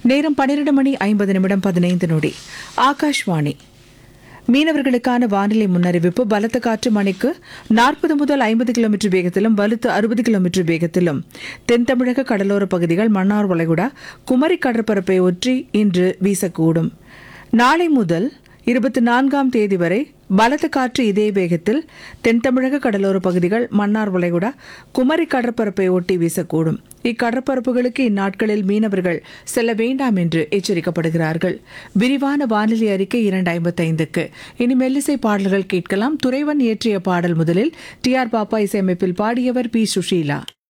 நேரம் பன்னிரண்டு மணி ஐம்பது நிமிடம் பதினைந்து நொடி ஆகாஷ்வாணி மீனவர்களுக்கான வானிலை முன்னறிவிப்பு பலத்த காற்று மணிக்கு நாற்பது முதல் ஐம்பது கிலோமீட்டர் வேகத்திலும் வலுத்து அறுபது கிலோமீட்டர் வேகத்திலும் தென் தமிழக கடலோர பகுதிகள் மன்னார் வளைகுடா குமரி கடற்பரப்பை ஒற்றி இன்று வீசக்கூடும் நாளை முதல் இருபத்தி நான்காம் தேதி வரை பலத்த காற்று இதே வேகத்தில் தென் தமிழக கடலோர பகுதிகள் மன்னார் வளைகுடா குமரி கடற்பரப்பை ஒட்டி வீசக்கூடும் இக்கடற்பரப்புகளுக்கு இந்நாட்களில் மீனவர்கள் செல்ல வேண்டாம் என்று எச்சரிக்கப்படுகிறார்கள் விரிவான வானிலை அறிக்கை இரண்டு ஐம்பத்தைந்துக்கு இனி மெல்லிசை பாடல்கள் கேட்கலாம் துறைவன் இயற்றிய பாடல் முதலில் டி ஆர் பாப்பா இசையமைப்பில் பாடியவர் பி சுஷீலா